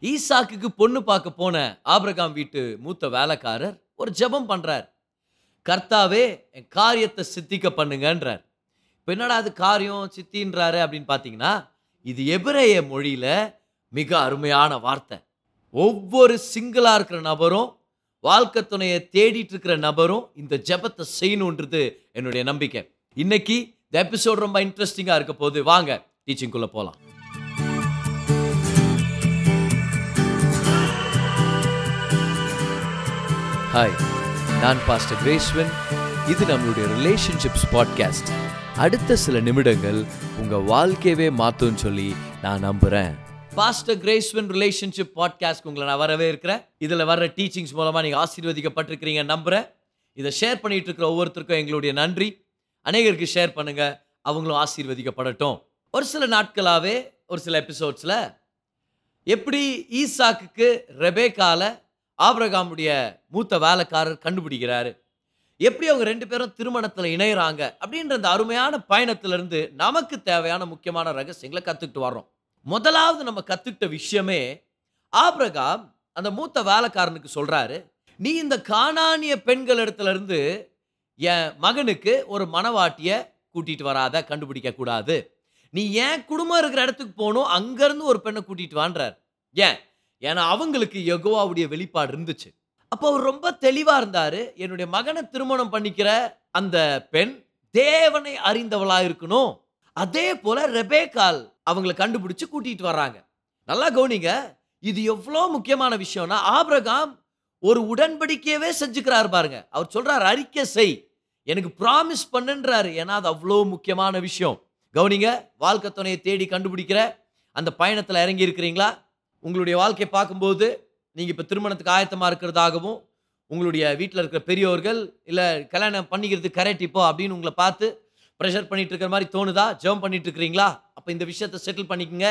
ஈசாக்குக்கு பொண்ணு பார்க்க போன ஆபிரகாம் வீட்டு மூத்த வேலைக்காரர் ஒரு ஜெபம் பண்றார் கர்த்தாவே என் காரியத்தை சித்திக்க பண்ணுங்கன்றார் இப்போ என்னடா அது காரியம் சித்தின்றாரு அப்படின்னு பார்த்தீங்கன்னா இது எபிரேய மொழியில மிக அருமையான வார்த்தை ஒவ்வொரு சிங்கிளா இருக்கிற நபரும் வாழ்க்கை துணையை தேடிட்டு இருக்கிற நபரும் இந்த ஜெபத்தை செய்யணுன்றது என்னுடைய நம்பிக்கை இன்னைக்கு இந்த எபிசோட் ரொம்ப இன்ட்ரெஸ்டிங்கா இருக்க போது வாங்க டீச்சிங்குள்ள போலாம் ஹாய் நான் பாஸ்டர் கிரேஸ்வன் இது நம்மளுடைய ரிலேஷன்ஷிப்ஸ் பாட்காஸ்ட் அடுத்த சில நிமிடங்கள் உங்க வாழ்க்கையவே மாத்தும்னு சொல்லி நான் நம்புறேன் பாஸ்டர் கிரேஸ்வன் ரிலேஷன்ஷிப் பாட்காஸ்ட் உங்களை நான் வரவே இருக்கிறேன் இதுல வர்ற டீச்சிங்ஸ் மூலமா நீங்க ஆசீர்வதிக்கப்பட்டிருக்கிறீங்க நம்புறேன் இதை ஷேர் பண்ணிட்டு இருக்கிற ஒவ்வொருத்தருக்கும் எங்களுடைய நன்றி அநேகருக்கு ஷேர் பண்ணுங்க அவங்களும் ஆசீர்வதிக்கப்படட்டும் ஒரு சில நாட்களாவே ஒரு சில எபிசோட்ஸ்ல எப்படி ஈசாக்குக்கு ரெபேக்கால ஆபிரகாமுடைய மூத்த வேலைக்காரர் கண்டுபிடிக்கிறாரு எப்படி அவங்க ரெண்டு பேரும் திருமணத்துல இணையறாங்க அப்படின்ற அந்த அருமையான பயணத்துல இருந்து நமக்கு தேவையான முக்கியமான ரகசியங்களை கத்துக்கிட்டு வர்றோம் முதலாவது நம்ம கத்துக்கிட்ட விஷயமே ஆபிரகாம் அந்த மூத்த வேலைக்காரனுக்கு சொல்றாரு நீ இந்த கானானிய பெண்கள் இடத்துல இருந்து என் மகனுக்கு ஒரு மனவாட்டிய கூட்டிட்டு வராத கண்டுபிடிக்க கூடாது நீ ஏன் குடும்பம் இருக்கிற இடத்துக்கு போகணும் அங்கிருந்து ஒரு பெண்ணை கூட்டிட்டு வான்றார் ஏன் ஏன்னா அவங்களுக்கு யெகோவாவுடைய வெளிப்பாடு இருந்துச்சு அப்போ அவர் ரொம்ப தெளிவா இருந்தாரு என்னுடைய மகனை திருமணம் பண்ணிக்கிற அந்த பெண் தேவனை அறிந்தவளா இருக்கணும் அதே போல ரெபேக்கால் அவங்களை கண்டுபிடிச்சு கூட்டிட்டு வர்றாங்க நல்லா கவனிங்க இது எவ்வளோ முக்கியமான விஷயம்னா ஆபிரகாம் ஒரு உடன்படிக்கையவே செஞ்சுக்கிறார் பாருங்க அவர் சொல்றார் அறிக்கை செய் எனக்கு ப்ராமிஸ் பண்ணுன்றாரு ஏன்னா அது அவ்வளோ முக்கியமான விஷயம் கவனிங்க வாழ்க்கை துணையை தேடி கண்டுபிடிக்கிற அந்த பயணத்தில் இறங்கி இருக்கிறீங்களா உங்களுடைய வாழ்க்கையை பார்க்கும்போது நீங்கள் இப்போ திருமணத்துக்கு ஆயத்தமாக இருக்கிறதாகவும் உங்களுடைய வீட்டில் இருக்கிற பெரியோர்கள் இல்லை கல்யாணம் பண்ணிக்கிறது கரெக்ட் இப்போ அப்படின்னு உங்களை பார்த்து ப்ரெஷர் பண்ணிட்டு இருக்கிற மாதிரி தோணுதா ஜெபம் பண்ணிட்டு இருக்கிறீங்களா அப்போ இந்த விஷயத்தை செட்டில் பண்ணிக்கங்க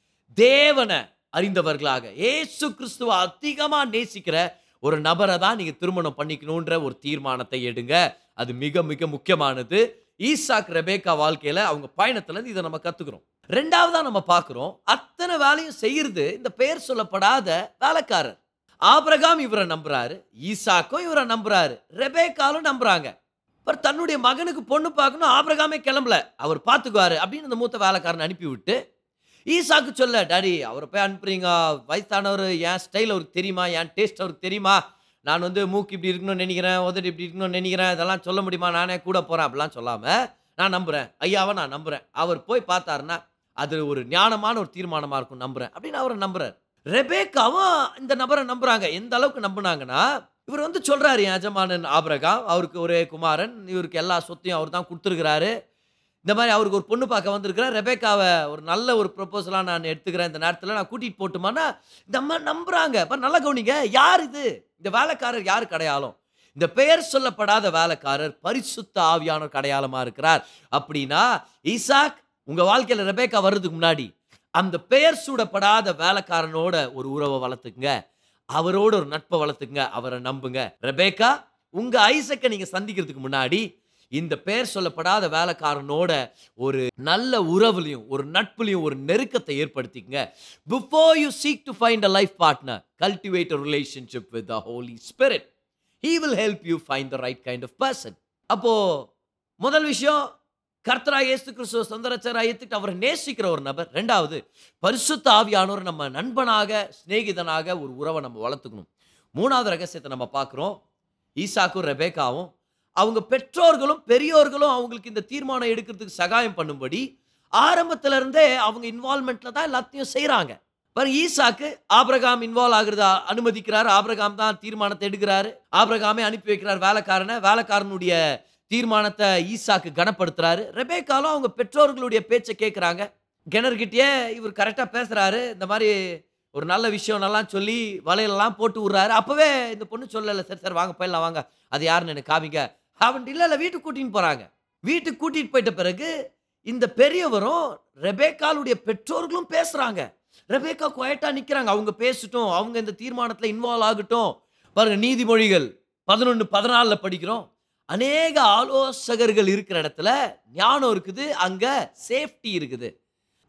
தேவனை அறிந்தவர்களாக ஏசு கிறிஸ்துவ அதிகமாக நேசிக்கிற ஒரு நபரை தான் நீங்கள் திருமணம் பண்ணிக்கணுன்ற ஒரு தீர்மானத்தை எடுங்க அது மிக மிக முக்கியமானது ஈசாக் ரெபேக்கா வாழ்க்கையில அவங்க பயணத்துல இருந்து இதை நம்ம கத்துக்கிறோம் ரெண்டாவதா நம்ம பார்க்கிறோம் அத்தனை வேலையும் செய்யறது இந்த பெயர் சொல்லப்படாத வேலைக்காரர் ஆபிரகாம் இவரை நம்புறாரு ஈசாக்கும் இவரை நம்புறாரு ரெபேக்காலும் நம்புறாங்க அப்புறம் தன்னுடைய மகனுக்கு பொண்ணு பார்க்கணும் ஆபிரகாமே கிளம்பல அவர் பார்த்துக்குவாரு அப்படின்னு இந்த மூத்த வேலைக்காரன் அனுப்பி விட்டு ஈசாக்கு சொல்ல டாடி அவரை போய் அனுப்புறீங்க வயசானவர் என் ஸ்டைல் அவருக்கு தெரியுமா என் டேஸ்ட் அவருக்கு தெரியுமா நான் வந்து மூக்கு இப்படி இருக்கணும்னு நினைக்கிறேன் உதடு இப்படி இருக்கணும்னு நினைக்கிறேன் இதெல்லாம் சொல்ல முடியுமா நானே கூட போகிறேன் அப்படிலாம் சொல்லாமல் நான் நம்புகிறேன் ஐயாவை நான் நம்புகிறேன் அவர் போய் பார்த்தாருன்னா அது ஒரு ஞானமான ஒரு தீர்மானமாக இருக்கும் நம்புகிறேன் அப்படின்னு அவரை நம்புறார் ரெபேக்காவும் இந்த நபரை நம்புறாங்க எந்த அளவுக்கு நம்புனாங்கன்னா இவர் வந்து சொல்றாரு என் எஜமானன் ஆபிரகாம் அவருக்கு ஒரே குமாரன் இவருக்கு எல்லா சொத்தையும் அவர் தான் கொடுத்துருக்கிறாரு இந்த மாதிரி அவருக்கு ஒரு பொண்ணு பார்க்க வந்திருக்கிறேன் ரெபேக்காவை ஒரு நல்ல ஒரு ப்ரொபோசலாக நான் எடுத்துக்கிறேன் இந்த நேரத்தில் நான் கூட்டிகிட்டு போட்டுமானா இந்த அம்மா நம்புறாங்க இப்போ நல்லா கவனிங்க யார் இது இந்த வேலைக்காரர் யாருக்கு அடையாளம் இந்த பெயர் சொல்லப்படாத வேலைக்காரர் பரிசுத்த ஆவியானவர் அடையாளமா இருக்கிறார் அப்படின்னா ஈசாக் உங்க வாழ்க்கையில ரெபேக்கா வர்றதுக்கு முன்னாடி அந்த பெயர் சூடப்படாத வேலைக்காரனோட ஒரு உறவை வளர்த்துக்குங்க அவரோட ஒரு நட்பை வளர்த்துக்குங்க அவரை நம்புங்க ரெபேக்கா உங்க ஐசக்கை நீங்க சந்திக்கிறதுக்கு முன்னாடி இந்த பெயர் சொல்லப்படாத வேலைக்காரனோட ஒரு நல்ல உறவுலையும் ஒரு நட்புலையும் ஒரு நெருக்கத்தை ஏற்படுத்திக்கங்க before you seek to find a life partner cultivate a relationship with the Holy Spirit he will help you find the right kind of person அப்போ முதல் விஷயம் கர்த்தரா இயேசு கிறிஸ்துவ சொந்தரச்சரா ஏத்துட்டு அவரை நேசிக்கிற ஒரு நபர் ரெண்டாவது பரிசுத்த ஆவியானவர் நம்ம நண்பனாக சிநேகிதனாக ஒரு உறவை நம்ம வளர்த்துக்கணும் மூணாவது ரகசியத்தை நம்ம பார்க்குறோம் ஈசாக்கும் ரெபேக்காவும் அவங்க பெற்றோர்களும் பெரியோர்களும் அவங்களுக்கு இந்த தீர்மானம் எடுக்கிறதுக்கு சகாயம் பண்ணும்படி ஆரம்பத்துல இருந்தே அவங்க இன்வால்மெண்ட்ல தான் எல்லாத்தையும் செய்றாங்க பாருங்க ஈசாக்கு ஆபிரகாம் இன்வால்வ் ஆகுறதா அனுமதிக்கிறார் ஆபிரகாம் தான் தீர்மானத்தை எடுக்கிறாரு ஆபிரகாமே அனுப்பி வைக்கிறார் வேலைக்காரனை வேலைக்காரனுடைய தீர்மானத்தை ஈசாக்கு கனப்படுத்துறாரு ரெபேக்காலும் அவங்க பெற்றோர்களுடைய பேச்சை கேட்குறாங்க கிணறுகிட்டயே இவர் கரெக்டாக பேசுறாரு இந்த மாதிரி ஒரு நல்ல விஷயம் நல்லா சொல்லி வலையிலலாம் போட்டு விட்றாரு அப்பவே இந்த பொண்ணு சொல்லலை சரி சரி வாங்க போயிடலாம் வாங்க அது யாருன்னு எனக்கு காமிங்க அவன் இல்லை இல்லை வீட்டுக்கு கூட்டின்னு போறாங்க வீட்டுக்கு கூட்டிட்டு போயிட்ட பிறகு இந்த பெரியவரும் ரெபேக்காலுடைய பெற்றோர்களும் பேசுறாங்க ரெபேக்கா குவைட்டா நிக்கிறாங்க அவங்க பேசட்டும் அவங்க இந்த தீர்மானத்துல இன்வால்வ் ஆகட்டும் பாருங்க நீதிமொழிகள் பதினொன்று பதினாலுல படிக்கிறோம் அநேக ஆலோசகர்கள் இருக்கிற இடத்துல ஞானம் இருக்குது அங்க சேஃப்டி இருக்குது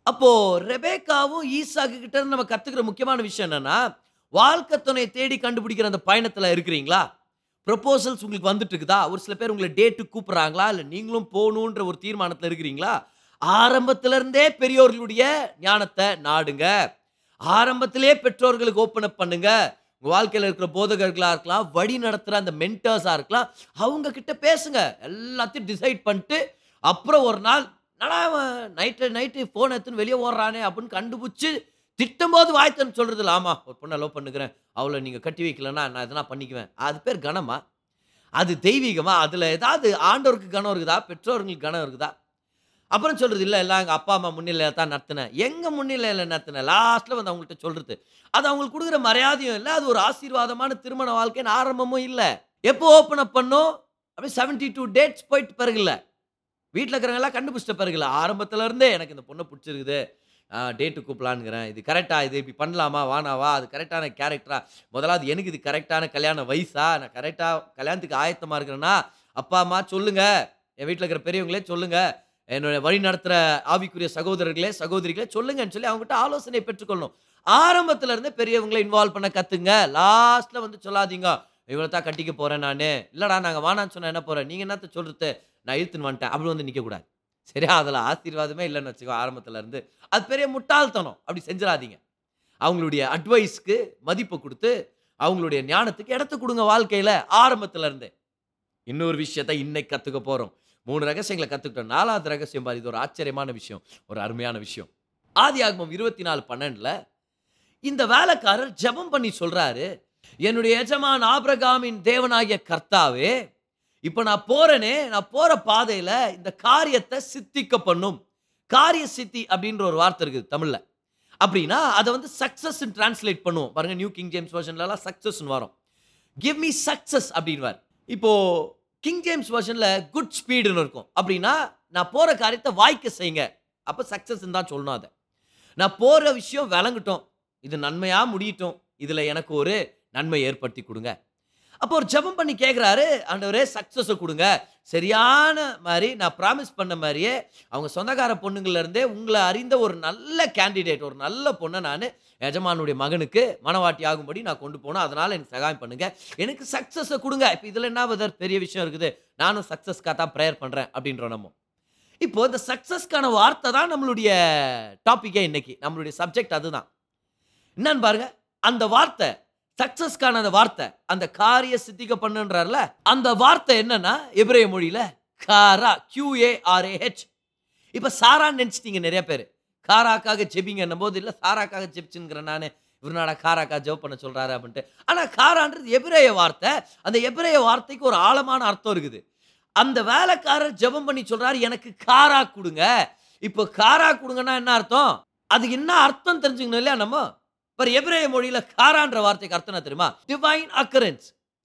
அப்போ ரெபேக்காவும் ஈசாக்கு கிட்ட இருந்து நம்ம கத்துக்கிற முக்கியமான விஷயம் என்னன்னா வாழ்க்கை துணையை தேடி கண்டுபிடிக்கிற அந்த பயணத்துல இருக்கிறீங்களா ப்ரொபோசல்ஸ் உங்களுக்கு வந்துட்டு இருக்குதா ஒரு சில பேர் உங்களை டேட்டு கூப்பிடுறாங்களா இல்லை நீங்களும் போகணுன்ற ஒரு தீர்மானத்தில் இருக்கிறீங்களா ஆரம்பத்துல இருந்தே பெரியோர்களுடைய ஞானத்தை நாடுங்க ஆரம்பத்திலே பெற்றோர்களுக்கு ஓப்பன் அப் பண்ணுங்க உங்க வாழ்க்கையில் இருக்கிற போதகர்களாக இருக்கலாம் வழி நடத்துகிற அந்த மென்டர்ஸாக இருக்கலாம் அவங்க கிட்ட பேசுங்க எல்லாத்தையும் டிசைட் பண்ணிட்டு அப்புறம் ஒரு நாள் நடா நைட்டு நைட்டு ஃபோன் எடுத்துன்னு வெளியே ஓடுறானே அப்படின்னு கண்டுபிடிச்சி திட்டும் போது வாய்த்தன்னு சொல்றது இல்லை ஆமா ஒரு பொண்ணை லவ் பண்ணுகிறேன் அவளை நீங்கள் கட்டி வைக்கலன்னா நான் எதனா பண்ணிக்குவேன் அது பேர் கனமா அது தெய்வீகமா அதில் ஏதாவது ஆண்டவருக்கு கனம் இருக்குதா பெற்றோர்களுக்கு கனம் இருக்குதா அப்புறம் சொல்றது இல்லை இல்லை எங்கள் அப்பா அம்மா முன்னிலையில் தான் நடத்தினேன் எங்கள் முன்னிலையில் நடத்தினேன் லாஸ்ட்டில் வந்து அவங்கள்ட்ட சொல்றது அது அவங்களுக்கு கொடுக்குற மரியாதையும் இல்லை அது ஒரு ஆசீர்வாதமான திருமண வாழ்க்கைன்னு ஆரம்பமும் இல்லை எப்போ ஓப்பன் அப் பண்ணோம் அப்படியே செவன்டி டூ டேட்ஸ் போயிட்டு பிறகு இல்லை வீட்டில் இருக்கிறவங்க எல்லாம் கண்டுபிடிச்சிட்ட பிறகு இல்லை ஆரம்பத்துல இருந்தே எனக்கு இந்த பொண்ணை பிடிச்சிருக்குது டேட்டு கூப்பிடலான்னுங்கிறேன் இது கரெக்டா இது இப்படி பண்ணலாமா வானாவா அது கரெக்டான கேரக்டரா முதலாவது எனக்கு இது கரெக்டான கல்யாண வயசா நான் கரெக்டாக கல்யாணத்துக்கு ஆயத்தமாக இருக்கிறேன்னா அப்பா அம்மா சொல்லுங்க என் வீட்டில் இருக்கிற பெரியவங்களே சொல்லுங்க என்னோட வழி நடத்துகிற ஆவிக்குரிய சகோதரர்களே சகோதரிகளே சொல்லுங்கன்னு சொல்லி அவங்ககிட்ட ஆலோசனை பெற்றுக்கொள்ளணும் ஆரம்பத்துல இருந்தே பெரியவங்களை இன்வால்வ் பண்ண கத்துங்க லாஸ்ட்ல வந்து சொல்லாதீங்க இவ்வளோ தான் கட்டிக்க போறேன் நான் இல்லடா நாங்கள் வானான்னு சொன்னா என்ன போறேன் நீங்க என்னத்த சொல்றது நான் இழுத்துன்னு வந்துட்டேன் அப்படி வந்து நிற்க கூடாது சரியா அதில் ஆசீர்வாதமே இல்லைன்னு வச்சுக்கோ ஆரம்பத்துல இருந்து அது பெரிய முட்டாள்தனம் அப்படி செஞ்சிடாதீங்க அவங்களுடைய அட்வைஸ்க்கு மதிப்பு கொடுத்து அவங்களுடைய ஞானத்துக்கு இடத்த கொடுங்க வாழ்க்கையில ஆரம்பத்துல இருந்தே இன்னொரு விஷயத்தை இன்னைக்கு கத்துக்க போறோம் மூணு ரகசியங்களை கத்துக்கிட்டோம் நாலாவது ரகசியம் பாரு இது ஒரு ஆச்சரியமான விஷயம் ஒரு அருமையான விஷயம் ஆதி ஆகமம் இருபத்தி நாலு பன்னெண்டுல இந்த வேலைக்காரர் ஜெபம் பண்ணி சொல்றாரு என்னுடைய எஜமான் ஆபிரகாமின் தேவனாகிய கர்த்தாவே இப்போ நான் போறேனே நான் போற பாதையில இந்த காரியத்தை சித்திக்க பண்ணும் காரிய சித்தி அப்படின்ற ஒரு வார்த்தை இருக்குது தமிழ்ல அப்படின்னா அதை வந்து சக்சஸ் டிரான்ஸ்லேட் பண்ணுவோம் பாருங்க நியூ கிங் ஜேம்ஸ் வெர்ஷன்லலாம் சக்சஸ் வரும் கிவ் மீ சக்சஸ் அப்படின்வார் இப்போ கிங் ஜேம்ஸ் வெர்ஷன்ல குட் ஸ்பீடுன்னு இருக்கும் அப்படின்னா நான் போற காரியத்தை வாய்க்க செய்யுங்க அப்போ சக்சஸ் தான் சொல்லணும் அதை நான் போற விஷயம் விளங்கட்டும் இது நன்மையா முடியட்டும் இதுல எனக்கு ஒரு நன்மை ஏற்படுத்தி கொடுங்க அப்போ ஒரு ஜெபம் பண்ணி கேட்குறாரு ஆண்டவரே சக்ஸஸை கொடுங்க சரியான மாதிரி நான் ப்ராமிஸ் பண்ண மாதிரியே அவங்க சொந்தக்கார பொண்ணுங்கள்ல இருந்தே உங்களை அறிந்த ஒரு நல்ல கேண்டிடேட் ஒரு நல்ல பொண்ணை நான் எஜமானுடைய மகனுக்கு மனவாட்டி ஆகும்படி நான் கொண்டு போனோம் அதனால எனக்கு சகாயம் பண்ணுங்க எனக்கு சக்ஸஸை கொடுங்க இப்போ இதில் என்ன பதர் பெரிய விஷயம் இருக்குது நானும் சக்ஸஸ்க்காக தான் ப்ரேயர் பண்ணுறேன் அப்படின்றோம் நம்ம இப்போ இந்த சக்ஸஸ்க்கான வார்த்தை தான் நம்மளுடைய டாப்பிக்கே இன்னைக்கு நம்மளுடைய சப்ஜெக்ட் அதுதான் என்னன்னு பாருங்க அந்த வார்த்தை சக்சஸ்க்கான அந்த வார்த்தை அந்த காரிய சித்திக்க பண்ணுன்றார்ல அந்த வார்த்தை என்னன்னா எபிரேய மொழியில காரா கியூஏஆர்ஏஹெச் இப்ப சாரான்னு நினைச்சிட்டீங்க நிறைய பேர் காராக்காக ஜெபிங்கன்னும் போது இல்ல சாராக்காக ஜெபிச்சுங்கிற நானு இவருனாடா காராக்கா ஜெபம் பண்ண சொல்றாரு அப்படின்ட்டு ஆனா காரான்றது எபிரேய வார்த்தை அந்த எபிரேய வார்த்தைக்கு ஒரு ஆழமான அர்த்தம் இருக்குது அந்த வேலைக்காரர் ஜெபம் பண்ணி சொல்றாரு எனக்கு காரா கொடுங்க இப்போ காரா கொடுங்கன்னா என்ன அர்த்தம் அதுக்கு என்ன அர்த்தம் தெரிஞ்சுக்கணும் இல்லையா நம்ம இப்போ எபிரேய மொழியில காரான்ற வார்த்தைக்கு அர்த்தம் என்ன தெரியுமா டிவைன் அக்கரன்ஸ்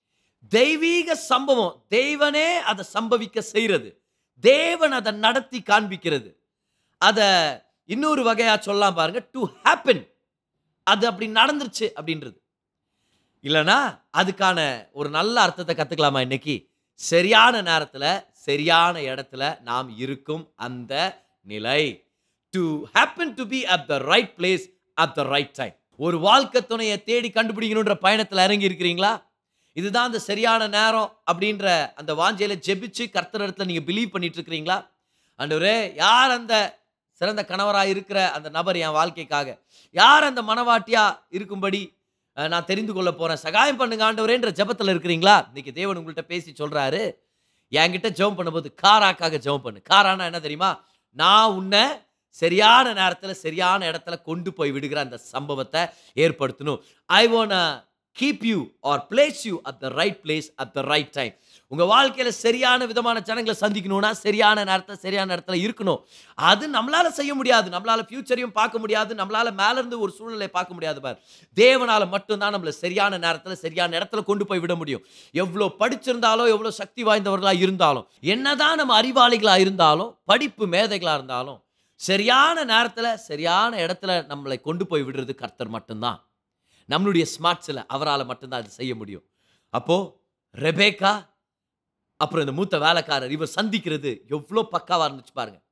தெய்வீக சம்பவம் தெய்வனே அதை சம்பவிக்க செய்யறது தேவன் அதை நடத்தி காண்பிக்கிறது அதை இன்னொரு வகையா சொல்லலாம் பாருங்க டு ஹேப்பன் அது அப்படி நடந்துருச்சு அப்படின்றது இல்லைனா அதுக்கான ஒரு நல்ல அர்த்தத்தை கத்துக்கலாமா இன்னைக்கு சரியான நேரத்துல சரியான இடத்துல நாம் இருக்கும் அந்த நிலை to happen to be at the right place at the right time ஒரு வாழ்க்கை துணையை தேடி கண்டுபிடிக்கணுன்ற பயணத்தில் இறங்கி இருக்கிறீங்களா இதுதான் அந்த சரியான நேரம் அப்படின்ற அந்த வாஞ்சையில ஜெபிச்சு கர்த்தர் இடத்துல நீங்க பிலீவ் பண்ணிட்டு இருக்கிறீங்களா ஆண்டவரே யார் அந்த சிறந்த கணவராக இருக்கிற அந்த நபர் என் வாழ்க்கைக்காக யார் அந்த மனவாட்டியா இருக்கும்படி அஹ், நான் தெரிந்து கொள்ள போறேன் சகாயம் பண்ணுங்க ஆண்டவரேன்ற ஜெபத்துல இருக்கிறீங்களா இன்னைக்கு தேவன் உங்கள்கிட்ட பேசி சொல்றாரு என்கிட்ட ஜெபம் பண்ணும்போது காராக்காக ஜெபம் பண்ணு காரானா என்ன தெரியுமா நான் உன்னை சரியான நேரத்தில் சரியான இடத்துல கொண்டு போய் விடுகிற அந்த சம்பவத்தை ஏற்படுத்தணும் I want keep you or place you at the right place at the right time உங்க வாழ்க்கையில சரியான விதமான ஜனங்களை சந்திக்கணும்னா சரியான நேரத்தில் சரியான இடத்துல இருக்கணும் அது நம்மளால செய்ய முடியாது நம்மளால ஃபியூச்சரையும் பார்க்க முடியாது நம்மளால மேல இருந்து ஒரு சூழ்நிலை பார்க்க முடியாது பார் தேவனால மட்டும்தான் நம்மள சரியான நேரத்தில் சரியான இடத்துல கொண்டு போய் விட முடியும் எவ்வளோ படிச்சிருந்தாலும் எவ்வளோ சக்தி வாய்ந்தவர்களா இருந்தாலும் என்னதான் நம்ம அறிவாளிகளா இருந்தாலும் படிப்பு மேதைகளா இருந்தாலும் சரியான நேரத்தில் சரியான இடத்துல நம்மளை கொண்டு போய் விடுறது கர்த்தர் மட்டும்தான் நம்மளுடைய ஸ்மார்ட்ஸில் அவரால் மட்டும்தான் அது செய்ய முடியும் அப்போ ரெபேக்கா அப்புறம் இந்த மூத்த வேலைக்காரர் இவர் சந்திக்கிறது எவ்வளோ பக்காவா இருந்துச்சு பாருங்க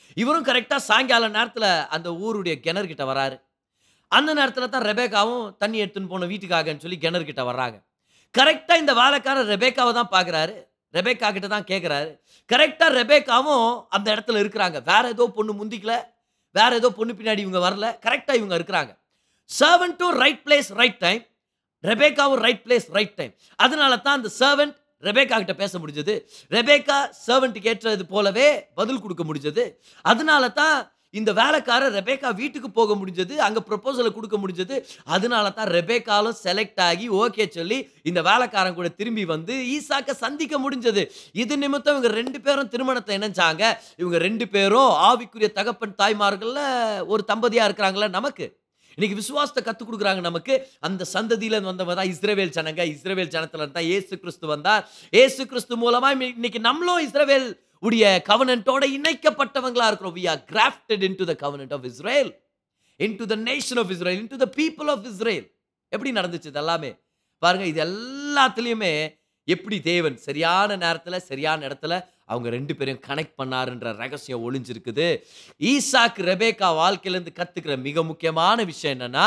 இவரும் கரெக்டாக சாயங்கால நேரத்தில் அந்த ஊருடைய கிணறுகிட்ட வராரு அந்த நேரத்தில் தான் ரெபேக்காவும் தண்ணி எடுத்துன்னு போன வீட்டுக்காகன்னு சொல்லி கிணறுகிட்ட வர்றாங்க கரெக்டாக இந்த வேலைக்காரர் ரெபேக்காவை தான் பார்க்குறாரு ரெபேக்கா கிட்ட தான் கேட்குறாரு கரெக்டாக ரெபேக்காவும் அந்த இடத்துல இருக்கிறாங்க வேற ஏதோ பொண்ணு முந்திக்கல வேற ஏதோ பொண்ணு பின்னாடி இவங்க வரல கரெக்டாக இவங்க இருக்கிறாங்க servant to right place right time ரெபேக்காவும் ரைட் பிளேஸ் ரைட் டைம் அதனால தான் அந்த சர்வெண்ட் ரெபேக்கா கிட்ட பேச முடிஞ்சது ரெபேக்கா சர்வெண்ட்டுக்கு ஏற்றது போலவே பதில் கொடுக்க முடிஞ்சது அதனால தான் இந்த வேலைக்காரர் ரெபேக்கா வீட்டுக்கு போக முடிஞ்சது அங்கே ப்ரொபோசலை கொடுக்க முடிஞ்சது அதனால தான் ரெபேக்காலும் செலக்ட் ஆகி ஓகே சொல்லி இந்த வேலைக்காரன் கூட திரும்பி வந்து ஈசாக்க சந்திக்க முடிஞ்சது இது நிமித்தம் இவங்க ரெண்டு பேரும் திருமணத்தை இணைஞ்சாங்க இவங்க ரெண்டு பேரும் ஆவிக்குரிய தகப்பன் தாய்மார்கள்ல ஒரு தம்பதியா இருக்கிறாங்களா நமக்கு இன்னைக்கு விசுவாசத்தை கற்றுக் கொடுக்குறாங்க நமக்கு அந்த சந்ததியில இருந்து வந்தவங்க தான் இஸ்ரவேல் ஜனங்க இஸ்ரவேல் ஜனத்துல இருந்தா இயேசு கிறிஸ்து வந்தார் இயேசு கிறிஸ்து மூலமா இன்னைக்கு நம்மளும் இஸ்ரவேல் உடைய கவனன்ட்டோட இணைக்கப்பட்டவங்களா இருக்கிறோம் we are grafted into the covenant of Israel into the nation of Israel into the people of Israel எப்படி நடந்துச்சு இது எல்லாமே பாருங்க இது எல்லாத்துலேயுமே எப்படி தேவன் சரியான நேரத்தில் சரியான இடத்துல அவங்க ரெண்டு பேரையும் கனெக்ட் பண்ணாருன்ற ரகசியம் ஒளிஞ்சிருக்குது ஈசாக்கு ரெபேக்கா வாழ்க்கையிலேருந்து கத்துக்கிற மிக முக்கியமான விஷயம் என்னன்னா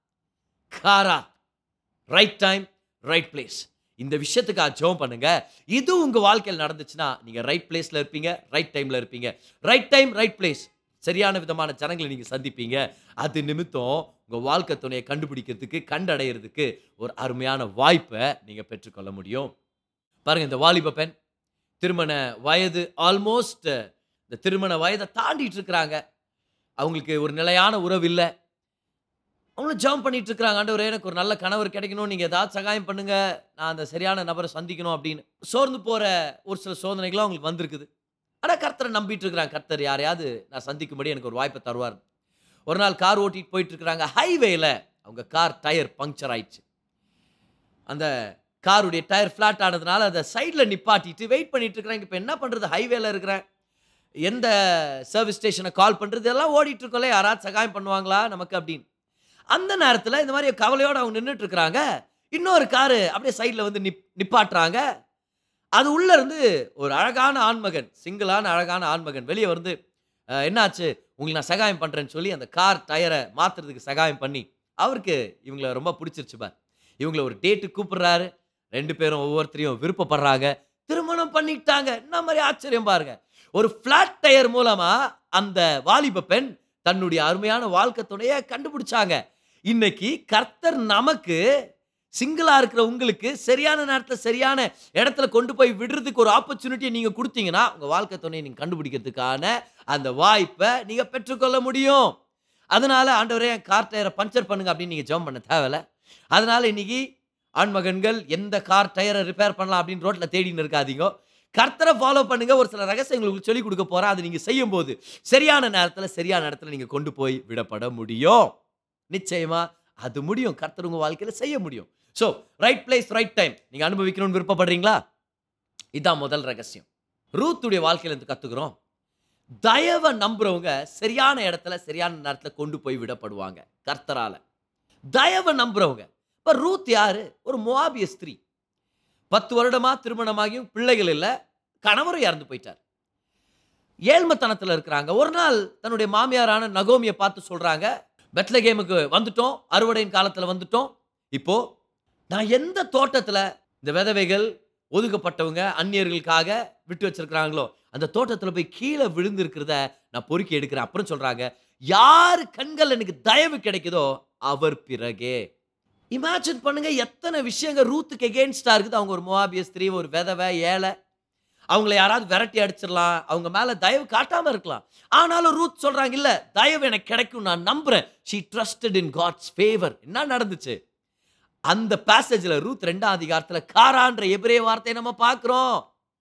காரா ரைட் டைம் ரைட் பிளேஸ் இந்த விஷயத்துக்காக ஜெபம் பண்ணுங்க இது உங்க வாழ்க்கையில் நடந்துச்சுன்னா நீங்க ரைட் பிளேஸ்ல இருப்பீங்க ரைட் டைம்ல இருப்பீங்க ரைட் டைம் ரைட் பிளேஸ் சரியான விதமான ஜனங்களை நீங்க சந்திப்பீங்க அது நிமித்தம் உங்க வாழ்க்கை துணையை கண்டுபிடிக்கிறதுக்கு கண்டடைகிறதுக்கு ஒரு அருமையான வாய்ப்பை நீங்க பெற்றுக்கொள்ள முடியும் பாருங்க இந்த வாலிப பெண் திருமண வயது ஆல்மோஸ்ட் இந்த திருமண வயதை தாண்டிட்டு இருக்கிறாங்க அவங்களுக்கு ஒரு நிலையான உறவு இல்லை அவங்களும் ஜம்ப் பண்ணிட்டு இருக்கிறாங்க ஆண்டவரே எனக்கு ஒரு நல்ல கணவர் கிடைக்கணும் நீங்கள் ஏதாவது சகாயம் பண்ணுங்க நான் அந்த சரியான நபரை சந்திக்கணும் அப்படின்னு சோர்ந்து போகிற ஒரு சில சோதனைகளும் அவங்களுக்கு வந்திருக்குது ஆனால் கர்த்தரை நம்பிட்டு இருக்கிறாங்க கர்த்தர் யாரையாவது நான் சந்திக்கும்படி எனக்கு ஒரு வாய்ப்பை தருவார் ஒரு நாள் கார் ஓட்டிட்டு போயிட்டு இருக்கிறாங்க ஹைவேல அவங்க கார் டயர் பங்க்சர் ஆயிடுச்சு அந்த காருடைய டயர் ஃப்ளாட் ஆனதுனால அதை சைடில் நிப்பாட்டிட்டு வெயிட் பண்ணிட்டு இருக்கிறாங்க இப்போ என்ன பண்ணுறது ஹைவேல இருக்கிறேன் எந்த சர்வீஸ் ஸ்டேஷனை கால் பண்ணுறது எல்லாம் ஓடிட்டு இருக்கோம்ல யாராவது சகாயம் பண்ணுவாங்களா நமக்கு அப்படின்னு அந்த நேரத்தில் இந்த மாதிரி கவலையோடு அவங்க நின்றுட்டு இருக்கிறாங்க இன்னொரு காரு அப்படியே சைடில் வந்து நிப் நிப்பாட்டுறாங்க அது உள்ள இருந்து ஒரு அழகான ஆண்மகன் சிங்கிளான அழகான ஆண்மகன் வெளியே வந்து "அஹ், என்னாச்சு உங்களுக்கு நான் சகாயம் பண்ணுறேன்னு சொல்லி அந்த கார் டயரை மாற்றுறதுக்கு சகாயம் பண்ணி அவருக்கு இவங்கள ரொம்ப பிடிச்சிருச்சு பார் இவங்கள ஒரு டேட்டு கூப்பிடுறாரு ரெண்டு பேரும் ஒவ்வொருத்தரையும் விருப்பப்படுறாங்க திருமணம் பண்ணிக்கிட்டாங்க என்ன மாதிரி ஆச்சரியம் பாருங்க ஒரு ஃப்ளாட் டயர் மூலமா அந்த வாலிப பெண் தன்னுடைய அருமையான வாழ்க்கை துணையை கண்டுபிடிச்சாங்க இன்னைக்கு கர்த்தர் நமக்கு சிங்கிளா இருக்கிற உங்களுக்கு சரியான நேரத்தில் சரியான இடத்துல கொண்டு போய் விடுறதுக்கு ஒரு ஆப்பர்ச்சுனிட்டியை நீங்க கொடுத்தீங்கன்னா உங்க வாழ்க்கை துணையை நீங்க கண்டுபிடிக்கிறதுக்கான அந்த வாய்ப்பை நீங்க பெற்றுக்கொள்ள முடியும் அதனால ஆண்டவரே என் கார் டயரை பஞ்சர் பண்ணுங்க அப்படின்னு நீங்க ஜெபம் பண்ண தேவையில்ல அதனால இன்னைக்கு ஆண்மகன்கள் எந்த கார் டயரை ரிப்பேர் பண்ணலாம் அப்படின்னு ரோட்ல தேடின்னு இருக்காதீங்க கர்த்தரை ஃபாலோ பண்ணுங்க ஒரு சில ரகசியங்கள் உங்களுக்கு சொல்லிக் கொடுக்க போறேன் அதை நீங்க செய்யும் போது சரியான நேரத்தில் சரியான இடத்துல நீங்க கொண்டு போய் விடப்பட முடியும் நிச்சயமா அது முடியும் கர்த்தர் உங்க வாழ்க்கையில செய்ய முடியும் so right place right time நீங்க அனுபவிக்கணும்னு விருப்பப்படுறீங்களா இதான் முதல் ரகசியம் ரூத்துடைய வாழ்க்கையில இருந்து கத்துக்கிறோம் தயவை நம்புறவங்க சரியான இடத்துல சரியான நேரத்துல கொண்டு போய் விடப்படுவாங்க கர்த்தரால தயவை நம்புறவங்க இப்ப ரூத் யாரு ஒரு மோவாபிய ஸ்திரீ பத்து வருடமா திருமணமாகியும் பிள்ளைகள் இல்லை கணவரும் இறந்து போயிட்டார் ஏழ்மத்தனத்துல இருக்கிறாங்க ஒரு நாள் தன்னுடைய மாமியாரான நகோமியை பார்த்து சொல்றாங்க பெத்லகேமுக்கு வந்துட்டோம் அறுவடையின் காலத்துல வந்துட்டோம் இப்போ நான் எந்த தோட்டத்துல இந்த விதவைகள் ஒதுக்கப்பட்டவங்க அந்நியர்களுக்காக விட்டு வச்சிருக்கிறாங்களோ அந்த தோட்டத்துல போய் கீழே விழுந்து இருக்கிறத நான் பொறுக்கி எடுக்கிறேன் அப்புறம் சொல்றாங்க யார் கண்கள் எனக்கு தயவு கிடைக்குதோ அவர் பிறகே இமேஜின் பண்ணுங்க எத்தனை விஷயங்கள் ரூத்துக்கு எகேன்ஸ்டா இருக்குது அவங்க ஒரு மோவாபிய ஸ்திரீ ஒரு விதவை ஏழை அவங்கள யாராவது விரட்டி அடிச்சிடலாம் அவங்க மேல தயவு காட்டாம இருக்கலாம் ஆனாலும் ரூத் சொல்றாங்க இல்ல தயவு எனக்கு கிடைக்கும் நான் நம்புறேன் she trusted in God's favour என்ன நடந்துச்சு அந்த பேசேஜ்ல ரூத் ரெண்டாம் அதிகாரத்துல காரான்ற எபிரே வார்த்தையை நம்ம பார்க்கிறோம்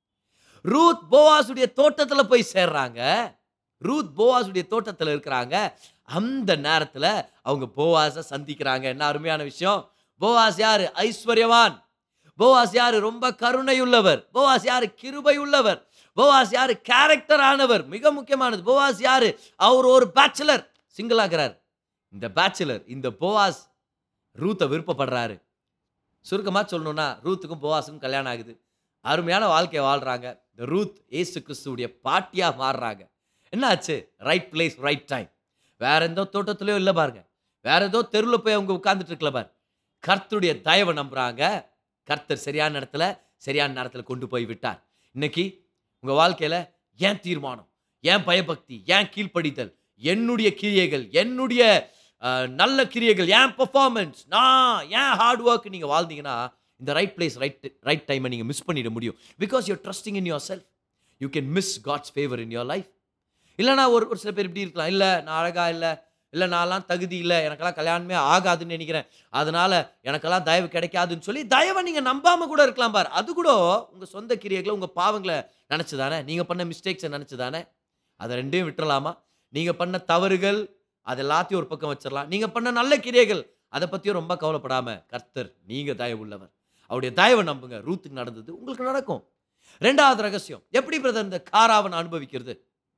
ரூத் போவாசுடைய தோட்டத்துல போய் சேர்றாங்க ரூத் போவாசுடைய தோட்டத்துல இருக்கிறாங்க அந்த நேரத்துல அவங்க போவாஸை சந்திக்கிறாங்க என்ன அருமையான விஷயம் போவாஸ் யாரு ஐஸ்வர்யவான் போவாஸ் யாரு ரொம்ப கருணையுள்ளவர் போவாஸ் யாரு கிருபை உள்ளவர் போவாஸ் யாரு கேரக்டர் ஆனவர் மிக முக்கியமானது போவாஸ் யாரு அவர் ஒரு பேச்சுலர் சிங்கிள் ஆகிறார் இந்த பேச்சுலர் இந்த போவாஸ் ரூத்தை விருப்பப்படுறாரு சுருக்கமா சொல்லணும்னா ரூத்துக்கும் போவாஸுக்கும் கல்யாணம் ஆகுது அருமையான வாழ்க்கையை வாழ்றாங்க இந்த ரூத் ஏசு கிறிஸ்துவுடைய பாட்டியா மாறுறாங்க என்ன ஆச்சு ரைட் பிளேஸ் ரைட் டைம் வேற எந்த தோட்டத்திலையோ இல்லை பாருங்க வேற ஏதோ தெருவில் போய் அவங்க உட்கார்ந்துட்டு இருக்கல பாரு கர்த்தருடைய தயவை நம்புறாங்க கர்த்தர் சரியான இடத்துல சரியான நேரத்தில் கொண்டு போய் விட்டார் இன்னைக்கு உங்க வாழ்க்கையில ஏன் தீர்மானம் ஏன் பயபக்தி ஏன் கீழ்ப்படிதல் என்னுடைய கிரியைகள் என்னுடைய அஹ், நல்ல கிரியைகள் ஏன் பெர்ஃபார்மன்ஸ் நான் ஏன் ஹார்ட் ஒர்க் நீங்க வாழ்ந்தீங்கன்னா இந்த ரைட் பிளேஸ் ரைட் ரைட் டைமை நீங்க மிஸ் பண்ணிட முடியும் because you're trusting in yourself you can miss God's favour in your life இல்லைனா ஒரு ஒரு சில பேர் இப்படி இருக்கலாம் இல்லை நான் அழகா இல்லை இல்லை நான்லாம் தகுதி இல்லை எனக்கெல்லாம் கல்யாணமே ஆகாதுன்னு நினைக்கிறேன் அதனால எனக்கெல்லாம் தயவு கிடைக்காதுன்னு சொல்லி தயவை நீங்கள் நம்பாம கூட இருக்கலாம் பார் அது கூட உங்கள் சொந்த கிரியைகளை உங்கள் பாவங்களை நினச்சி தானே நீங்கள் பண்ண மிஸ்டேக்ஸை நினச்சி தானே அதை ரெண்டையும் விட்டுறலாமா நீங்கள் பண்ண தவறுகள் அது எல்லாத்தையும் ஒரு பக்கம் வச்சிடலாம் நீங்கள் பண்ண நல்ல கிரியைகள் அதை பற்றியும் ரொம்ப கவலைப்படாமல் கர்த்தர் நீங்கள் தயவு உள்ளவர் அவருடைய தயவை நம்புங்க ரூத்துக்கு நடந்தது உங்களுக்கு நடக்கும் ரெண்டாவது ரகசியம் எப்படி பிரதர் இந்த காராவன் அனுபவிக்கிறது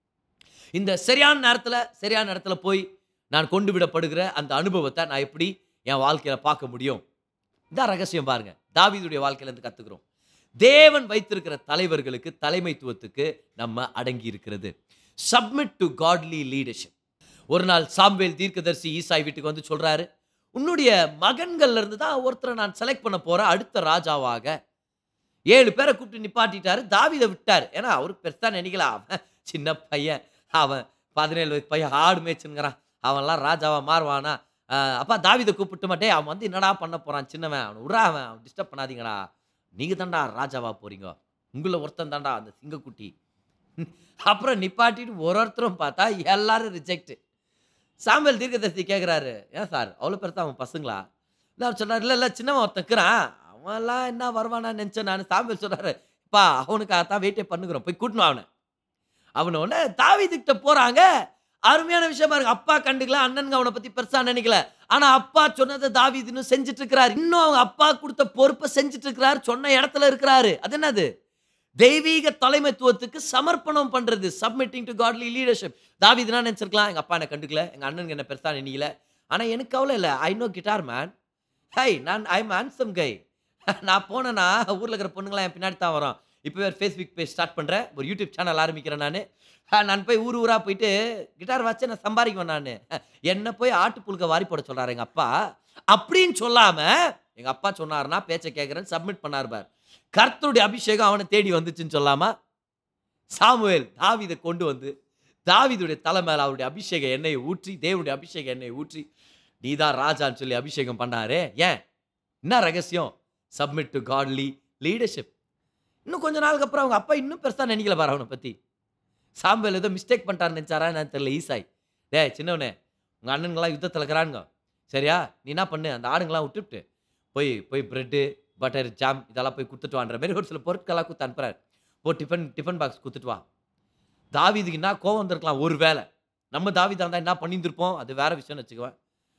இந்த சரியான நேரத்தில் சரியான இடத்துல போய் நான் கொண்டு விடப்படுகிற அந்த அனுபவத்தை நான் எப்படி என் வாழ்க்கையில் பார்க்க முடியும் இதான் ரகசியம் பாருங்க தாவீதுடைய வாழ்க்கையில இருந்து கத்துக்கிறோம் தேவன் வைத்திருக்கிற தலைவர்களுக்கு தலைமைத்துவத்துக்கு நம்ம அடங்கி இருக்கிறது சப்மிட் டு காட்லி லீடர்ஷிப் ஒரு நாள் சாம்வேல் தீர்க்கதரிசி ஈசாய் வீட்டுக்கு வந்து சொல்றாரு உன்னுடைய மகன்கள்ல இருந்து தான் ஒருத்தரை நான் செலக்ட் பண்ண போறேன் அடுத்த ராஜாவாக ஏழு பேரை கூப்பிட்டு நிப்பாட்டிட்டாரு தாவீதை விட்டார் ஏன்னா அவருக்கு பெருசா நினைக்கல அவன் சின்ன பையன் அவன் பதினேழு வயசு பையன் ஆடு மேய்ச்சுங்கிறான் அவன்லாம் ராஜாவா மாறுவானா ஆஹ் அப்பா தாவீதை கூப்பிட்டு மாட்டே அவன் வந்து என்னடா பண்ண போறான் சின்னவன் அவன் விட்றா அவன் அவன் டிஸ்டர்ப் பண்ணாதீங்கடா நீங்க தான்டா ராஜாவா போறீங்க உங்களை ஒருத்தன் தான்டா அந்த சிங்கக்குட்டி அப்புறம் நிப்பாட்டிட்டு ஒரு ஒருத்தரும் பார்த்தா எல்லாரும் ரிஜெக்ட் சாம்பல் தீர்க்கதரிசி கேட்குறாரு ஏன் சார் அவ்வளோ பேர் தான் அவன் பசங்களா இல்லை அவர் சொல்றாரு இல்லை இல்லை சின்னவன் ஒருத்தக்கிறான் அவன்லாம் என்ன வருவானா நினச்சேன் நான் சாம்பல் சொல்றாரு பா அவனுக்காக தான் வெயிட்டே பண்ணுகிறோம் போய் கூட்டணும் அவனை அவனை உடனே தாவீதுகிட்ட போறாங்க அருமையான விஷயமா இருக்கு அப்பா கண்டுக்கல அண்ணனுங்க அவனை பத்தி பெருசா நினைக்கல ஆனா அப்பா சொன்னதை தாவீது இன்னும் செஞ்சுட்டு இருக்கிறாரு இன்னும் அவங்க அப்பா கொடுத்த பொறுப்பை செஞ்சுட்டு இருக்கிறாரு சொன்ன இடத்துல இருக்கிறாரு அது என்னது தெய்வீக தலைமைத்துவத்துக்கு சமர்ப்பணம் பண்றது சப்மிட்டிங் டு காட்லி லீடர்ஷிப் தாவீதுனா நினைச்சிருக்கலாம் எங்க அப்பா என்ன கண்டுக்கல எங்க அண்ணனுங்க என்ன பெருசா நினைக்கல ஆனா எனக்கு கவலை இல்லை I know guitar man hi நான் ஐ எம் ஹேண்ட்ஸம் கை நான் போனேன்னா ஊரில் இருக்கிற பொண்ணுங்களாம் என் பின்னாடி தான் வரும் இப்போ வேறு ஃபேஸ்புக் பேஜ் ஸ்டார்ட் பண்ணுறேன் ஒரு யூடியூப் சேனல் ஆரம்பிக்கிறேன் நான் நான் போய் ஊர் ஊராக போயிட்டு கிட்டார் வச்சு நான் சம்பாதிக்குவேன் நான் என்ன போய் ஆட்டு புழுக்க வாரி போட சொல்கிறாரு எங்கள் அப்பா அப்படின்னு சொல்லாமல் எங்கள் அப்பா சொன்னாருன்னா பேச்சை கேட்குறேன்னு சப்மிட் பண்ணார் பார் கர்த்தருடைய அபிஷேகம் அவனை தேடி வந்துச்சுன்னு சொல்லாமா சாமுவேல் தாவீதை கொண்டு வந்து தாவீதுடைய தலை மேல அவருடைய அபிஷேக எண்ணெயை ஊற்றி தேவனுடைய அபிஷேக எண்ணெயை ஊற்றி நீதான் ராஜான்னு சொல்லி அபிஷேகம் பண்ணாரே ஏன் என்ன ரகசியம் சப்மிட் டு காட்லி லீடர்ஷிப் இன்னும் கொஞ்ச நாளுக்கு அப்புறம் அவங்க அப்பா இன்னும் பெருசாக நினைக்கல பாரு அவனை பற்றி சாம்பல் ஏதோ மிஸ்டேக் பண்ணிட்டாருன்னு நினச்சாரா நான் தெரியல ஈசாய் டேய் சின்னவனே உங்கள் அண்ணனுங்களாம் யுத்தத்தில் இருக்கிறானுங்க சரியா நீ என்ன பண்ணு அந்த ஆடுங்களாம் விட்டுவிட்டு போய் போய் ப்ரெட்டு பட்டர் ஜாம் இதெல்லாம் போய் கொடுத்துட்டு வான்ற மாதிரி ஒரு சில பொருட்கள்லாம் கொடுத்து அனுப்புறாரு போ டிஃபன் டிஃபன் பாக்ஸ் கொடுத்துட்டு வா தாவீதுக்கு என்ன கோவம் வந்திருக்கலாம் ஒரு வேளை நம்ம தாவீதா இருந்தால் என்ன பண்ணியிருந்திருப்போம் அது வேற விஷயம்னு வச்சுக்குவேன்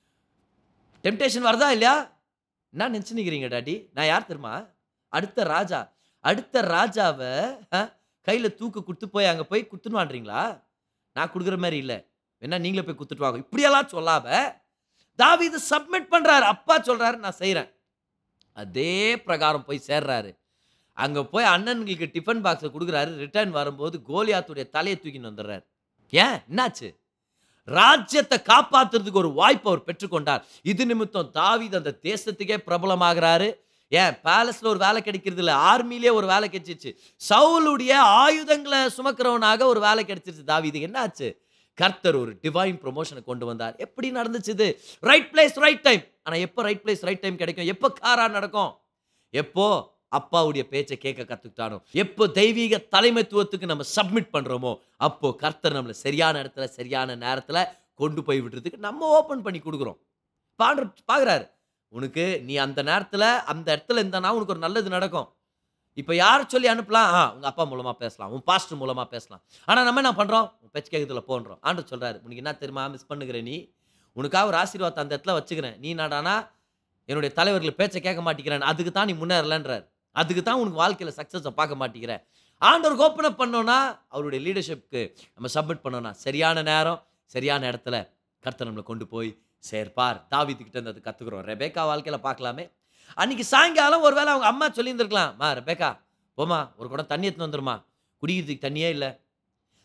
டெம்டேஷன் வருதா இல்லையா என்ன நினச்சி நிற்கிறீங்க டாடி நான் யார் தெரியுமா அடுத்த ராஜா அடுத்த ராஜாவை கையில் தூக்கு கொடுத்து போய் அங்கே போய் குத்துன்னு வான்றீங்களா நான் கொடுக்குற மாதிரி இல்லை வேணா நீங்களே போய் குத்துட்டு வாங்க இப்படியெல்லாம் சொல்லாம தாவீது சப்மிட் பண்றாரு அப்பா சொல்றாரு நான் செய்கிறேன் அதே பிரகாரம் போய் சேர்றாரு அங்கே போய் அண்ணன்களுக்கு டிஃபன் பாக்ஸை கொடுக்குறாரு ரிட்டர்ன் வரும்போது கோலியாத்துடைய தலையை தூக்கின்னு வந்துடுறாரு ஏன் என்னாச்சு ராஜ்யத்தை காப்பாத்துறதுக்கு ஒரு வாய்ப்பு அவர் பெற்றுக்கொண்டார் இது நிமித்தம் தாவீது அந்த தேசத்துக்கே பிரபலமாகிறாரு ஏன் பேலஸ்ல ஒரு வேலை கிடைக்கிறது இல்ல ஆர்மிலே ஒரு வேலை கிடைச்சிருச்சு சவுலுடைய ஆயுதங்களை சுமக்கிறவனாக ஒரு வேலை கிடைச்சிருச்சு தாவீது என்னாச்சு கர்த்தர் ஒரு டிவைன் ப்ரொமோஷனை கொண்டு வந்தார் எப்படி நடந்துச்சு இது ரைட் பிளேஸ் ரைட் டைம் ஆனா எப்போ ரைட் பிளேஸ் ரைட் டைம் கிடைக்கும் எப்போ காரா நடக்கும் எப்போ அப்பாவுடைய பேச்சை கேட்க கத்துக்கிட்டானோ எப்போ தெய்வீக தலைமைத்துவத்துக்கு நம்ம சப்மிட் பண்றோமோ அப்போ கர்த்தர் நம்மளை சரியான இடத்துல சரியான நேரத்துல கொண்டு போய் விடுறதுக்கு நம்ம ஓபன் பண்ணி கொடுக்குறோம் பாண்டு பாக்குறாரு உனக்கு நீ அந்த நேரத்துல அந்த இடத்துல இருந்தானா உனக்கு ஒரு நல்லது நடக்கும் இப்போ யார் சொல்லி அனுப்பலாம் ஆ உங்க அப்பா மூலமா பேசலாம் உன் பாஸ்டர் மூலமா பேசலாம் ஆனா நம்ம என்ன பண்றோம் உன் பேச்சு கேட்கறதுல போன்றோம் ஆண்டு சொல்றாரு உனக்கு என்ன தெரியுமா மிஸ் பண்ணுகிற நீ உனக்காக ஒரு ஆசீர்வாதத்தை அந்த இடத்துல வச்சுக்கிறேன் நீ நாடானா என்னுடைய தலைவர்கள் பேச்சை கேட்க மாட்டேங்கிறேன் அதுக்கு தான் நீ முன்னேறலன்றார் அதுக்கு தான் உனக்கு வாழ்க்கையில் சக்ஸஸை பார்க்க மாட்டேங்கிற ஆண்டவர் ஓப்பன் அப் பண்ணோன்னா அவருடைய லீடர்ஷிப்க்கு நம்ம சப்மிட் பண்ணோன்னா சரியான நேரம் சரியான இடத்துல கர்த்தர் நம்மளை கொண்டு போய் சேர்ப்பார் தாவித்துக்கிட்ட இருந்து அது கற்றுக்குறோம் ரெபேக்கா வாழ்க்கையில் பார்க்கலாமே அன்னைக்கு சாயங்காலம் ஒருவேளை அவங்க அம்மா சொல்லியிருந்திருக்கலாம் மா ரெபேக்கா போமா ஒரு குடம் தண்ணி எடுத்துன்னு வந்துருமா குடிக்கிறதுக்கு தண்ணியே இல்லை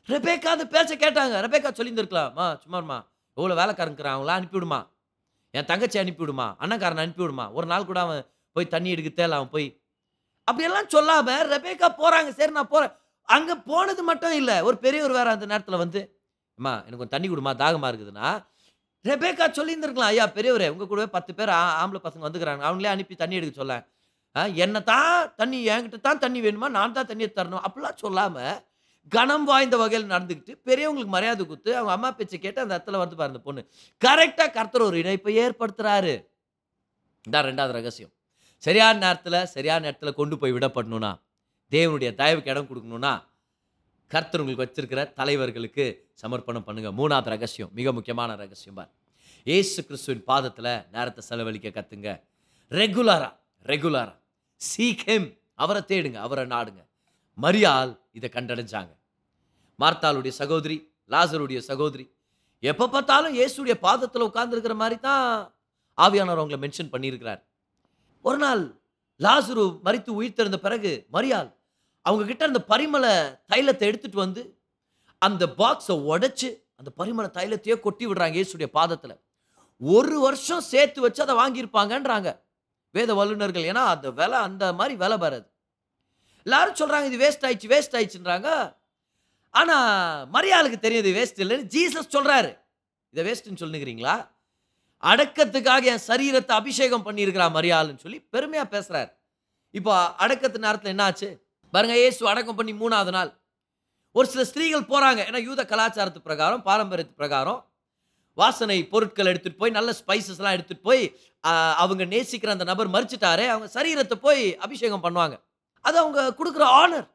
ரெபேக்கா அந்த பேச்சை கேட்டாங்க ரெபேக்கா சொல்லியிருந்திருக்கலாம்மா சும்மாம்மா எவ்வளோ வேலைக்காரங்கிறான் அவங்கள அனுப்பிவிடுமா என் தங்கச்சி அனுப்பிவிடுமா அண்ணன்காரனை அனுப்பிவிடுமா ஒரு நாள் கூட அவன் போய் தண்ணி எடுக்க தேவை அவன் போய் அப்படியெல்லாம் சொல்லாம ரெபேக்கா போறாங்க சரி நான் போறேன் அங்க போனது மட்டும் இல்லை ஒரு பெரியவர் வேற அந்த நேரத்தில் வந்து அம்மா எனக்கு கொஞ்சம் தண்ணி கொடுமா தாகமா இருக்குதுன்னா ரெபேக்கா சொல்லியிருந்திருக்கலாம் ஐயா பெரியவரே உங்க கூடவே பத்து பேர் ஆ- ஆம்பளை பசங்க வந்துக்கிறாங்க அவங்களே அனுப்பி தண்ணி எடுக்க சொல்ல என்ன தான் தண்ணி என்கிட்ட தான் தண்ணி வேணுமா நான் தான் தண்ணியை தரணும் அப்படிலாம் சொல்லாம கனம் வாய்ந்த வகையில் நடந்துக்கிட்டு பெரியவங்களுக்கு மரியாதை கொடுத்து அவங்க அம்மா பேச்சை கேட்டு அந்த இடத்துல வந்து பாருங்க பொண்ணு கரெக்டாக கர்த்தர் ஒரு இணைப்பை ஏற்படுத்துறாரு இதான் ரெண்டாவது ரகசியம் சரியான நேரத்தில் சரியான இடத்துல கொண்டு போய் விடப்படணும்னா தேவனுடைய தயவுக்கு இடம் கொடுக்கணும்னா கர்த்தர் உங்களுக்கு வச்சிருக்கிற தலைவர்களுக்கு சமர்ப்பணம் பண்ணுங்க மூணாவது ரகசியம் மிக முக்கியமான ரகசியம் பார் ஏசு கிறிஸ்துவின் பாதத்தில் நேரத்தை செலவழிக்க கத்துங்க ரெகுலரா ரெகுலரா சீக்கிரம் அவரை தேடுங்க அவரை நாடுங்க மரியாள் இதை கண்டடைஞ்சாங்க மார்த்தாளுடைய சகோதரி லாசருடைய சகோதரி எப்போ பார்த்தாலும் இயேசுடைய பாதத்தில் உட்கார்ந்துருக்கிற மாதிரி தான் ஆவியானவர் அவங்கள மென்ஷன் பண்ணியிருக்கிறார் ஒரு நாள் லாசுரு மரித்து உயிர்த்தெழுந்த பிறகு மரியாள் அவங்க கிட்ட அந்த பரிமள தைலத்தை எடுத்துட்டு வந்து அந்த பாக்ஸை உடைச்சு அந்த பரிமள தைலத்தையே கொட்டி விடுறாங்க இயேசுடைய பாதத்தில் ஒரு வருஷம் சேர்த்து வச்சு அதை வாங்கியிருப்பாங்கன்றாங்க வேத வல்லுநர்கள் ஏன்னா அந்த விலை அந்த மாதிரி விலை வராது எல்லாரும் சொல்றாங்க இது வேஸ்ட் ஆயிடுச்சு வேஸ்ட் ஆயிடுச்சுன்றாங்க ஆனா மரியாளுக்கு தெரியும் இது வேஸ்ட் இல்லைன்னு ஜீசஸ் சொல்றாரு இதை வேஸ்ட்னு சொல்லுங்கிறீங்களா அடக்கத்துக்காக என் சரீரத்தை அபிஷேகம் பண்ணியிருக்கிறா மரியாளுன்னு சொல்லி பெருமையா பேசுறாரு இப்போ அடக்கத்து நேரத்தில் என்ன ஆச்சு பாருங்க இயேசு அடக்கம் பண்ணி மூணாவது நாள் ஒரு சில ஸ்திரீகள் போறாங்க ஏன்னா யூத கலாச்சாரத்து பிரகாரம் பாரம்பரியத்து பிரகாரம் வாசனை பொருட்கள் எடுத்துட்டு போய் நல்ல ஸ்பைசஸ்லாம் எடுத்துட்டு போய் ஆஹ், அவங்க நேசிக்கிற அந்த நபர் மறிச்சிட்டாரே அவங்க சரீரத்தை போய் அபிஷேகம் பண்ணுவாங்க அது அவங்க கொடுக்குற ஆனர்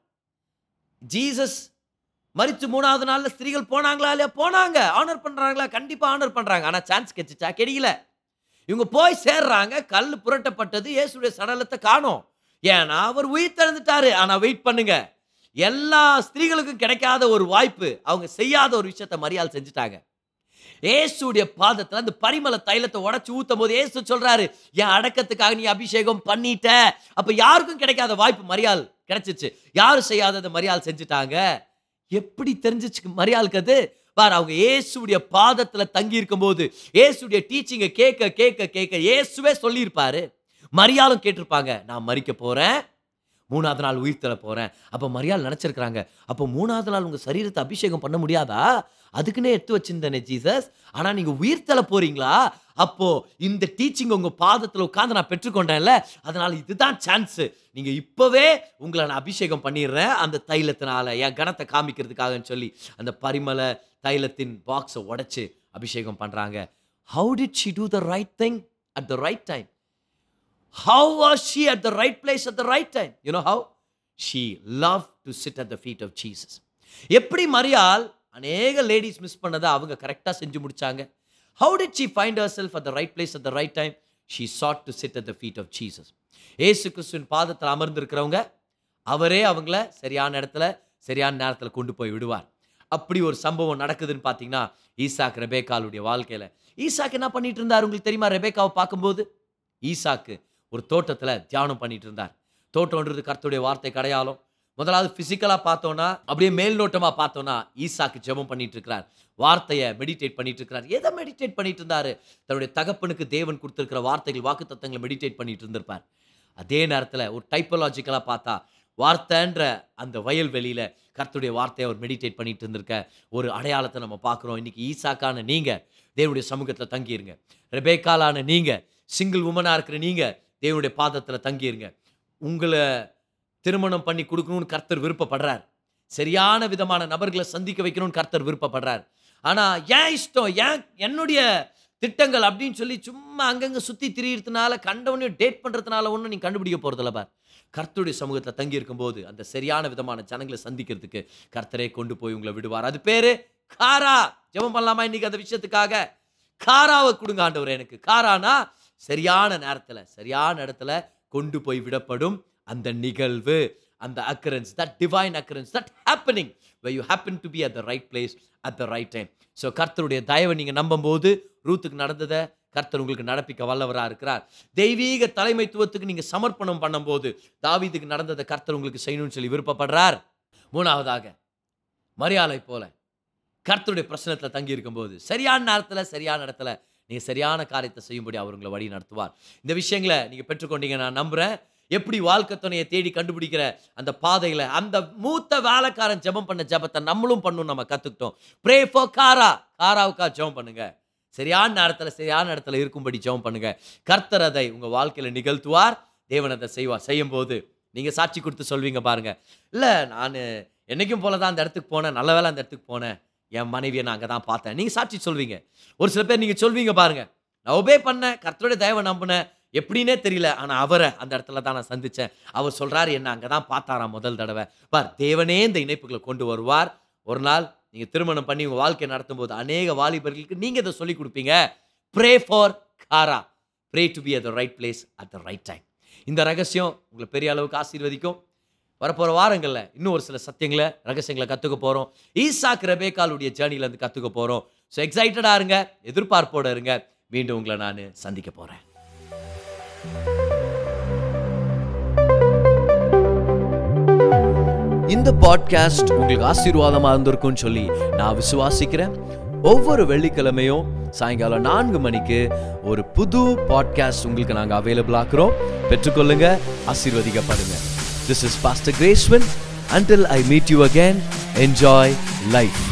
ஜீசஸ் மறித்து மூணாவது நாள்ல ஸ்திரீகள் போனாங்களா இல்லையா போனாங்க ஆனர் பண்றாங்களா கண்டிப்பா ஆனர் பண்றாங்க ஆனா சான்ஸ் கிடைச்சிச்சா கிடைக்கல இவங்க போய் சேர்றாங்க கல் புரட்டப்பட்டது இயேசுடைய சடலத்தை காணோம் ஏன்னா அவர் உயிர் திறந்துட்டாரு ஆனா வெயிட் பண்ணுங்க எல்லா ஸ்திரீகளுக்கும் கிடைக்காத ஒரு வாய்ப்பு அவங்க செய்யாத ஒரு விஷயத்த மரியாதை செஞ்சுட்டாங்க ஏசுடைய பாதத்துல அந்த பரிமள தைலத்தை உடைச்சு ஊத்தும் போது ஏசு சொல்றாரு என் அடக்கத்துக்காக நீ அபிஷேகம் பண்ணிட்ட அப்ப யாருக்கும் கிடைக்காத வாய்ப்பு மரியாள் கிடைச்சிச்சு யாரும் செய்யாததை மரியாள் செஞ்சுட்டாங்க எப்படி தெரிஞ்சிச்சு மரியாளுக்கு அது பார் அவங்க இயேசுடைய பாதத்துல தங்கி இருக்கும்போது இயேசுடைய டீச்சிங்கை கேட்க கேட்க கேட்க இயேசுவே சொல்லியிருப்பாரு மரியாளும் கேட்டிருப்பாங்க நான் மறிக்க போறேன் மூணாவது நாள் உயிர் தர போறேன் அப்போ மரியாள் நினைச்சிருக்கிறாங்க அப்போ மூணாவது நாள் உங்க சரீரத்தை அபிஷேகம் பண்ண முடியாதா அதுக்குன்னே எடுத்து வச்சிருந்தேனே ஜீசஸ் ஆனா நீங்க உயிர் தர போறீங்களா அப்போ இந்த டீச்சிங் உங்க பாதத்துல உட்கார்ந்து நான் பெற்றுக்கொண்டேன்ல அதனால இதுதான் சான்ஸ் நீங்க இப்பவே உங்களை நான் அபிஷேகம் பண்ணிடுறேன் அந்த தைலத்தினால என் கணத்தை காமிக்கிறதுக்காகன்னு சொல்லி அந்த பரிமள தைலத்தின் பாக்ஸை உடைச்சு அபிஷேகம் பண்றாங்க how did she do the right thing at the right time How was she at the right place at the right time? You know how? She loved to sit at the feet of Jesus. எப்படி மரியாள் அநேக ladies miss பண்ணதை அவங்க கரெக்டாக செஞ்சு முடிச்சாங்க how did she find herself at the right place at the right time she sat to sit at the feet of Jesus ஏசு கிறிஸ்துவின் பாதத்தில் அமர்ந்திருக்கிறவங்க அவரே அவங்கள சரியான இடத்துல சரியான நேரத்தில் கொண்டு போய் விடுவார் அப்படி ஒரு சம்பவம் நடக்குதுன்னு பார்த்தீங்கன்னா ஈசாக் ரெபேக்காலுடைய வாழ்க்கையில் ஈசாக் என்ன பண்ணிட்டு இருந்தார் உங்களுக்கு தெரியுமா ரெபேக்காவை பார்க்கும்போது ஈசாக்கு ஒரு தோட்டத்தில் தியானம் பண்ணிட்டு இருந்தார் தோட்டம்ன்றது கர்த்தருடைய வார்த்தை கடையாளம் முதலாவது ஃபிசிக்கலாக பார்த்தோன்னா அப்படியே மேல்நோட்டமாக பார்த்தோன்னா ஈசாக்கு ஜெபம் பண்ணிட்டு இருக்கிறார் வார்த்தையை மெடிடேட் பண்ணிட்டு இருக்கிறார் எதை மெடிடேட் பண்ணிட்டு இருந்தாரு தன்னுடைய தகப்பனுக்கு தேவன் கொடுத்திருக்கிற வார்த்தைகள் வாக்கு தத்தங்களை மெடிடேட் பண்ணிட்டு இருந்திருப்பார் அதே நேரத்தில் ஒரு டைப்பலாஜிக்கலாக பார்த்தா வார்த்தைன்ற அந்த வயல்வெளியில் கர்த்தருடைய வார்த்தையை அவர் மெடிடேட் பண்ணிட்டு இருந்திருக்க ஒரு அடையாளத்தை நம்ம பார்க்குறோம் இன்னைக்கு ஈசாக்கான நீங்கள் தேவனுடைய சமூகத்தில் தங்கியிருங்க ரெபேக்காலான நீங்கள் சிங்கிள் உமனாக இருக்கிற நீங்கள் தேவனுடைய பாதத்தில் தங்கியிருங்க உங்களை திருமணம் பண்ணி கொடுக்கணும்னு கர்த்தர் விருப்பப்படுறார் சரியான விதமான நபர்களை சந்திக்க வைக்கணும்னு கர்த்தர் விருப்பப்படுறார் ஆனால் ஏன் இஷ்டம் ஏன் என்னுடைய திட்டங்கள் அப்படின்னு சொல்லி சும்மா அங்கங்கே சுற்றி திரியறதுனால கண்டவனையும் டேட் பண்ணுறதுனால ஒன்றும் நீ கண்டுபிடிக்க போகிறதில்ல பார் கர்த்தருடைய சமூகத்தில் தங்கி இருக்கும்போது அந்த சரியான விதமான ஜனங்களை சந்திக்கிறதுக்கு கர்த்தரே கொண்டு போய் உங்களை விடுவார் அது பேரு காரா ஜெபம் பண்ணலாமா இன்னைக்கு அந்த விஷயத்துக்காக காராவை கொடுங்க ஆண்டவர் எனக்கு காரானா சரியான நேரத்தில் சரியான இடத்துல கொண்டு போய் விடப்படும் அந்த நிகழ்வு அந்த occurrence that divine occurrence that happening where you happen to be at the right place at the right time so கர்த்தருடைய தயவை நீங்கள் நம்பும்போது ரூத்துக்கு நடந்ததை கர்த்தர் உங்களுக்கு நடப்பிக்க வல்லவராக இருக்கிறார் தெய்வீக தலைமைத்துவத்துக்கு நீங்கள் சமர்ப்பணம் பண்ணும்போது தாவீதுக்கு நடந்ததை கர்த்தர் உங்களுக்கு செய்யணும்னு சொல்லி விருப்பப்படுறார் மூணாவதாக மரியாதை போல கர்த்தருடைய பிரச்சனத்தில் தங்கி இருக்கும்போது சரியான நேரத்தில் சரியான இடத்துல நீங்கள் சரியான காரியத்தை செய்யும்படி அவர் உங்களை வழி நடத்துவார் இந்த விஷயங்களை நீங்கள் பெற்றுக்கொண்டீங்க நான் நம்புகிறேன் எப்படி வாழ்க்கை துணையை தேடி கண்டுபிடிக்கிற அந்த பாதையில் அந்த மூத்த வேலைக்காரன் ஜெபம் பண்ண ஜெபத்தை நம்மளும் பண்ணணும் நம்ம கற்றுக்கிட்டோம் ப்ரே ஃபார் காரா காராவுக்கா ஜெபம் பண்ணுங்க சரியான நேரத்தில் சரியான இடத்துல இருக்கும்படி ஜெபம் பண்ணுங்க கர்த்தர் அதை உங்கள் வாழ்க்கையில் நிகழ்த்துவார் தேவன் அதை செய்வார் செய்யும்போது நீங்கள் சாட்சி கொடுத்து சொல்வீங்க பாருங்க இல்லை நான் என்னைக்கும் போல தான் அந்த இடத்துக்கு போனேன் நல்ல வேளை அந்த இடத்துக்கு போனேன் என் மனைவியை நான் அங்கே தான் பார்த்தேன் நீங்கள் சாட்சி சொல்வீங்க ஒரு சில பேர் நீங்கள் சொல்வீங்க பாருங்க நான் ஒபே பண்ணேன் கர்த்தருடைய தயவை நம்பினேன் எப்படின்னே தெரியல ஆனால் அவரை அந்த இடத்துல தான் நான் சந்தித்தேன் அவர் சொல்கிறாரு என்ன அங்கே தான் பார்த்தாராம் முதல் தடவை பார் தேவனே இந்த இணைப்புகளை கொண்டு வருவார் ஒரு நாள் நீங்கள் திருமணம் பண்ணி உங்கள் வாழ்க்கை நடத்தும் போது அநேக வாலிபர்களுக்கு நீங்கள் இதை சொல்லிக் கொடுப்பீங்க ப்ரே ஃபார் காரா pray to be at the right place at the right time இந்த ரகசியம் உங்களை பெரிய அளவுக்கு ஆசீர்வதிக்கும் வரப்போகிற வாரங்களில் இன்னும் ஒரு சில சத்தியங்களை ரகசியங்களை கற்றுக்க போகிறோம் ஈசாக் ரெபேக்காலுடைய ஜேர்னிலேருந்து கற்றுக்க போகிறோம் ஸோ எக்ஸைட்டடாக இருங்க எதிர்பார்ப்போட இருங்க மீண்டும் உங்களை நான் சந்திக்க போகிறேன் இந்த பாட்காஸ்ட் உங்களுக்கு ஆசீர்வாதமாக இருந்திருக்கும்னு சொல்லி நான் விசுவாசிக்கிறேன் ஒவ்வொரு வெள்ளிக்கிழமையும் சாயங்காலம் நான்கு மணிக்கு ஒரு புது பாட்காஸ்ட் உங்களுக்கு நாங்கள் அவைலபிள் ஆக்குறோம் பெற்றுக்கொள்ளுங்க ஆசீர்வதிக்கப்படுங்க திஸ் இஸ் பாஸ்டர் கிரேஸ்வன் until I meet you again, enjoy life.